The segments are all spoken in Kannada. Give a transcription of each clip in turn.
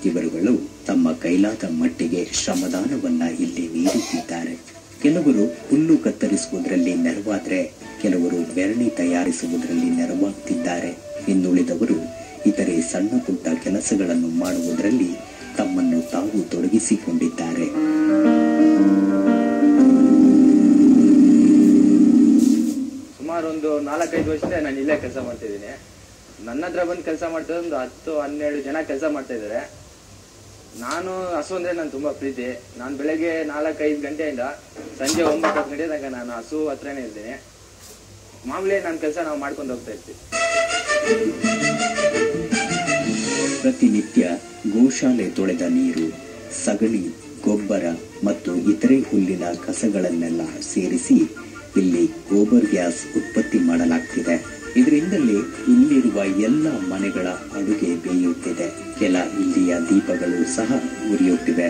ಇವರುಗಳು ತಮ್ಮ ಕೈಲಾದ ಮಟ್ಟಿಗೆ ಶ್ರಮದಾನವನ್ನ ಇಲ್ಲಿ ನೀಡುತ್ತಿದ್ದಾರೆ ಕೆಲವರು ಹುಲ್ಲು ಕತ್ತರಿಸುವುದರಲ್ಲಿ ನೆರವಾದ್ರೆ ಕೆಲವರು ಬೆರಣಿ ತಯಾರಿಸುವುದರಲ್ಲಿ ನೆರವಾಗ್ತಿದ್ದಾರೆ ಇನ್ನುಳಿದವರು ಇತರೆ ಸಣ್ಣ ಪುಟ್ಟ ಕೆಲಸಗಳನ್ನು ಮಾಡುವುದರಲ್ಲಿ ತಮ್ಮನ್ನು ತಾವು ತೊಡಗಿಸಿಕೊಂಡಿದ್ದಾರೆ ಸುಮಾರು ಒಂದು ನಾಲ್ಕೈದು ವರ್ಷದಿಂದ ನಾನು ಇಲ್ಲೇ ಕೆಲಸ ಮಾಡ್ತಿದ್ದೀನಿ ನನ್ನ ಹತ್ರ ಬಂದು ಕೆಲಸ ಮಾಡ್ತಿರೋದು ಒಂದು ಹತ್ತು ಹನ್ನೆರಡು ಜನ ಕೆಲಸ ಮಾಡ್ತಾ ಇದ್ದಾರೆ ನಾನು ಹಸು ಅಂದ್ರೆ ನಾನು ತುಂಬಾ ಪ್ರೀತಿ ನಾನು ಬೆಳಗ್ಗೆ ನಾಲ್ಕೈದು ಗಂಟೆಯಿಂದ ಸಂಜೆ ಒಂಬತ್ತು ಹತ್ತು ಗಂಟೆ ತನಕ ನಾನು ಹಸು ಹತ್ರನೇ ಇರ್ತೀನಿ ಮಾಮೂಲಿ ನನ್ನ ಕೆಲಸ ನಾವು ಮಾಡ್ಕೊಂಡು ಹೋಗ್ತಾ ಇರ್ತೀವಿ ಪ್ರತಿನಿತ್ಯ ಗೋಶಾಲೆ ತೊಳೆದ ನೀರು ಸಗಣಿ ಗೊಬ್ಬರ ಮತ್ತು ಇತರೆ ಹುಲ್ಲಿನ ಕಸಗಳನ್ನೆಲ್ಲ ಸೇರಿಸಿ ಇಲ್ಲಿ ಗೋಬರ್ ಗ್ಯಾಸ್ ಉತ್ಪತ್ತಿ ಮಾಡಲಾಗ್ತಿದೆ ಇದರಿಂದಲೇ ಇಲ್ಲಿರುವ ಎಲ್ಲ ಮನೆಗಳ ಅಡುಗೆ ಬೇಯುತ್ತಿದೆ ಕೆಲ ಇಲ್ಲಿಯ ದೀಪಗಳು ಸಹ ಉರಿಯುತ್ತಿವೆ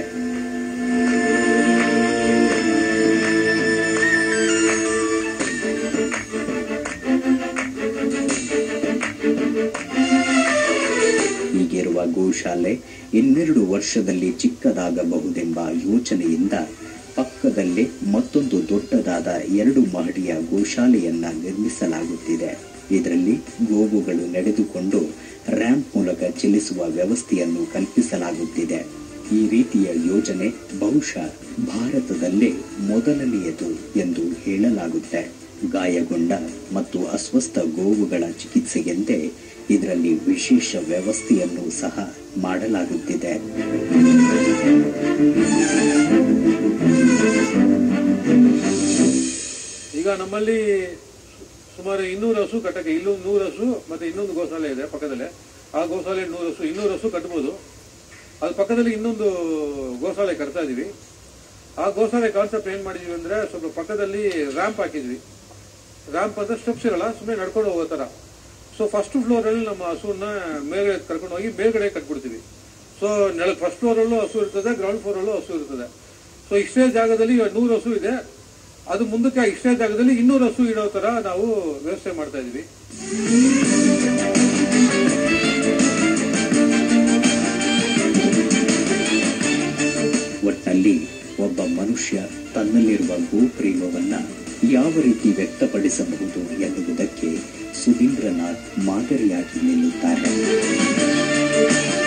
ಹೀಗಿರುವ ಗೋಶಾಲೆ ಇನ್ನೆರಡು ವರ್ಷದಲ್ಲಿ ಚಿಕ್ಕದಾಗಬಹುದೆಂಬ ಯೋಚನೆಯಿಂದ ಪಕ್ಕದಲ್ಲೇ ಮತ್ತೊಂದು ದೊಡ್ಡದಾದ ಎರಡು ಮಹಡಿಯ ಗೋಶಾಲೆಯನ್ನ ನಿರ್ಮಿಸಲಾಗುತ್ತಿದೆ ಇದರಲ್ಲಿ ಗೋವುಗಳು ನಡೆದುಕೊಂಡು ರ್ಯಾಂಪ್ ಮೂಲಕ ಚಲಿಸುವ ವ್ಯವಸ್ಥೆಯನ್ನು ಕಲ್ಪಿಸಲಾಗುತ್ತಿದೆ ಈ ರೀತಿಯ ಯೋಜನೆ ಬಹುಶಃ ಭಾರತದಲ್ಲೇ ಮೊದಲನೆಯದು ಎಂದು ಹೇಳಲಾಗುತ್ತೆ ಗಾಯಗೊಂಡ ಮತ್ತು ಅಸ್ವಸ್ಥ ಗೋವುಗಳ ಚಿಕಿತ್ಸೆಗೆಂದೇ ಇದರಲ್ಲಿ ವಿಶೇಷ ವ್ಯವಸ್ಥೆಯನ್ನು ಸಹ ಮಾಡಲಾಗುತ್ತಿದೆ ಈಗ ನಮ್ಮಲ್ಲಿ ಸುಮಾರು ಇನ್ನೂರು ಹಸು ಕಟ್ಟಕ್ಕೆ ಇಲ್ಲೊಂದು ನೂರು ಹಸು ಮತ್ತೆ ಇನ್ನೊಂದು ಗೋಶಾಲೆ ಇದೆ ಪಕ್ಕದಲ್ಲೇ ಆ ಗೋಶಾಲೆ ನೂರು ಹಸು ಇನ್ನೂರು ಹಸು ಕಟ್ಬೋದು ಅದ್ರ ಪಕ್ಕದಲ್ಲಿ ಇನ್ನೊಂದು ಗೋಶಾಲೆ ಕಟ್ತಾ ಇದೀವಿ ಆ ಗೋಶಾಲೆ ಕಾನ್ಸೆಪ್ಟ್ ಏನ್ ಮಾಡಿದೀವಿ ಅಂದ್ರೆ ಸ್ವಲ್ಪ ಪಕ್ಕದಲ್ಲಿ ರ್ಯಾಂಪ್ ಹಾಕಿದ್ವಿ ರ್ಯಾಂಪ್ ಅಂದ್ರೆ ಸ್ಟೆಪ್ಸ್ ಇರಲ್ಲ ಸುಮ್ಮನೆ ನಡ್ಕೊಂಡು ಹೋಗೋ ತರ ಸೊ ಫಸ್ಟ್ ಫ್ಲೋರ್ ಅಲ್ಲಿ ನಮ್ಮ ಹಸುವನ್ನ ಮೇಲೆ ಕರ್ಕೊಂಡು ಹೋಗಿ ಮೇಲ್ಗಡೆ ಕಟ್ಬಿಡ್ತೀವಿ ಸೊ ನೆಲ ಫಸ್ಟ್ ಫ್ಲೋರ್ ಅಲ್ಲೂ ಹಸು ಇರ್ತದೆ ಗ್ರೌಂಡ್ ಫ್ಲೋರ್ ಅಲ್ಲೂ ಹಸು ಇರ್ತದೆ ಸೊ ಇಷ್ಟೇ ಜಾಗದಲ್ಲಿ ಇವಾಗ ನೂರು ಹಸು ಇದೆ ಅದು ಮುಂದಕ್ಕೆ ಇಷ್ಟೇ ಜಾಗದಲ್ಲಿ ಇನ್ನೂರು ಹಸು ಇಡೋ ತರ ನಾವು ವ್ಯವಸ್ಥೆ ಮಾಡ್ತಾ ಇದೀವಿ ಒಟ್ನಲ್ಲಿ ಒಬ್ಬ ಮನುಷ್ಯ ತನ್ನಲ್ಲಿರುವ ಗೋಪ್ರೇಮವನ್ನ ಯಾವ ರೀತಿ ವ್ಯಕ್ತಪಡಿಸಬಹುದು ಎನ್ನುವುದಕ್ಕೆ ಸುಧೀಂದ್ರನಾಥ್ ಮಾದರಿಯಾಗಿ ನಿಲ್ಲುತ್ತಾರೆ